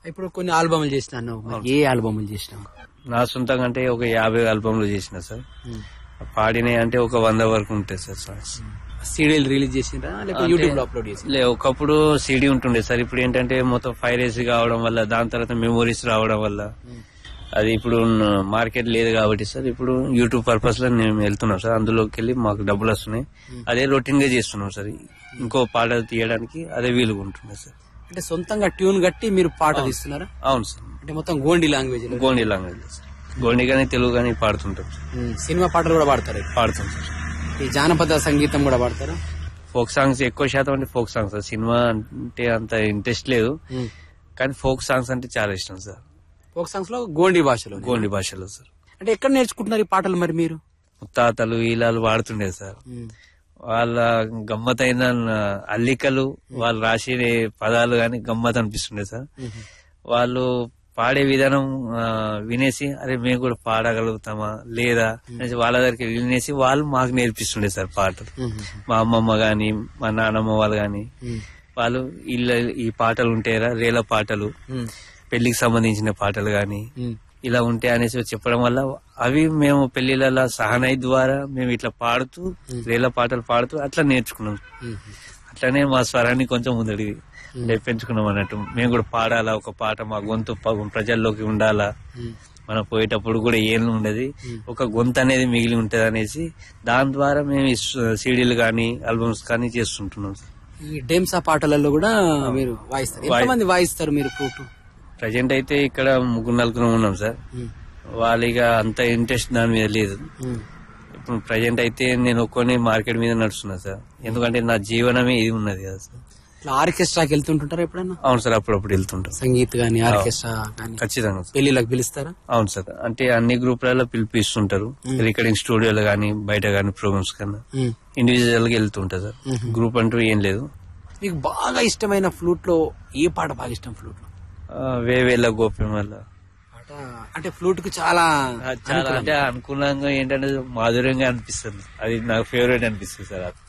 ఇప్పుడు కొన్ని ఆల్బమ్లు చేసినాను మరి ఏ ఆల్బమ్లు చేసినావు నా సొంతంగా అంటే ఒక యాభై ఆల్బమ్లు చేసిన సార్ పాడినవి అంటే ఒక వంద వరకు ఉంటాయి సార్ సాంగ్స్ సీడీలు రిలీజ్ చేసిండ్రా లేకపోతే అంటే- యూట్యూబ్ లో అప్లోడ్ చేసి లే ఒకప్పుడు సీడీ ఉంటుండే సార్ ఇప్పుడు ఏంటంటే మొత్తం ఫైవ్ ఏసీ కావడం వల్ల దాని తర్వాత మెమోరీస్ రావడం వల్ల అది ఇప్పుడు మార్కెట్ లేదు కాబట్టి సార్ ఇప్పుడు యూట్యూబ్ పర్పస్ లో మేము వెళ్తున్నాం సార్ అందులోకి వెళ్ళి మాకు డబ్బులు వస్తున్నాయి అదే రొటీన్ గా చేస్తున్నాం సార్ ఇంకో పాట తీయడానికి అదే వీలుగా ఉంటుంది సార్ అంటే సొంతంగా ట్యూన్ కట్టి మీరు పాట తీస్తున్నారా అవును సార్ అంటే మొత్తం Gondi language Gondi language sir Gondi కానీ తెలుగు కానీ పాడుతుంటాం సార్ సినిమా పాటలు కూడా పాడతారు పాడుతాం సార్ ఈ జానపద సంగీతం కూడా పాడతారా ఫోక్ సాంగ్స్ ఎక్కువ శాతం అంటే ఫోక్ సాంగ్స్ సార్ సినిమా అంటే అంత ఇంట్రెస్ట్ లేదు కానీ ఫోక్ సాంగ్స్ అంటే చాలా ఇష్టం సార్ ఫోక్ సాంగ్స్ లో గోండి భాషలో గోండి భాషలో సార్ అంటే ఎక్కడ నేర్చుకుంటున్నారు ఈ పాటలు మరి మీరు ముత్తాతలు ఈలాలు వాడుతుండే సార్ వాళ్ళ గమ్మతైన అల్లికలు వాళ్ళు రాసే పదాలు గాని గమ్మత్ అనిపిస్తుండే సార్ వాళ్ళు పాడే విధానం ఆ, వినేసి అరే మేము కూడా పాడగలుగుతామా లేదా అనేసి వాళ్ళ దగ్గరికి వినేసి వాళ్ళు మాకు నేర్పిస్తుండే సార్ పాటలు మా అమ్మమ్మ గాని మా నాన్నమ్మ వాళ్ళు గాని వాళ్ళు ఇళ్ళ ఈ పాటలు ఉంటాయరా రేల పాటలు పెళ్లికి సంబంధించిన పాటలు గాని ఇలా ఉంటాయి అనేసి చెప్పడం వల్ల అవి మేము పెళ్లిళ్ళ సహనాయి ద్వారా మేము ఇట్లా పాడుతూ రేల పాటలు పాడుతూ అట్లా నేర్చుకున్నాం అట్లనే మా స్వరాన్ని కొంచెం ముందడి అంటే పెంచుకున్నాం అన్నట్టు మేము కూడా పాడాలా ఒక పాట మా గొంతు ప- ప్రజల్లోకి ఉండాలా మనం పోయేటప్పుడు కూడా ఏం ఉండదు ఒక గొంతు అనేది మిగిలి ఉంటది అనేసి దాని ద్వారా మేము ఈ సీడీలు కానీ ఆల్బమ్స్ కానీ చేస్తుంటున్నాం ఈ డేమ్సా పాటలలో కూడా మీరు వాయిస్తారు ఎంతమంది వాయిస్తారు మీరు ఫ్లూట్ ప్రజెంట్ అయితే ఇక్కడ ముగ్గురు నలుగురు ఉన్నాం సార్ వాళ్ళు ఇక అంత ఇంట్రెస్ట్ దాని మీద లేదు ఇప్పుడు ప్రజెంట్ అయితే నేను ఒక్కొని మార్కెట్ మీద నడుస్తున్నా సార్ ఎందుకంటే నా జీవనమే ఇది ఉన్నది కదా సార్ ఇట్లా ఆర్కెస్ట్రాకి వెళ్తుంటుంటారా ఎప్పుడైనా అవును సార్ అప్పుడప్పుడు వెళ్తుంటాం సంగీత్ గానీ ఆర్కెస్ట్రా గానీ ఖచ్చితంగా సార్. పెళ్లిళ్ళకి పిలుస్తారా అవును సార్ అంటే అన్ని గ్రూపులలో పిలిపిస్తుంటారు రికార్డింగ్ స్టూడియోలో కానీ బయట కానీ ప్రోగ్రామ్స్ కన్నా ఇండివిజువల్ గా వెళ్తుంటా సార్ గ్రూప్ అంటూ ఏం లేదు మీకు బాగా ఇష్టమైన ఫ్లూట్ లో ఏ పాట బాగా ఇష్టం ఫ్లూట్ లో ఆ, వేవేళ్ళ గోప్యం వల్ల పాట అంటే ఫ్లూట్ కు చాలా చాలా అంటే అనుకూలంగా ఏంటంటే మాధుర్యంగా అనిపిస్తుంది అది నాకు ఫేవరెట్ అనిపిస్తుంది సార్ అది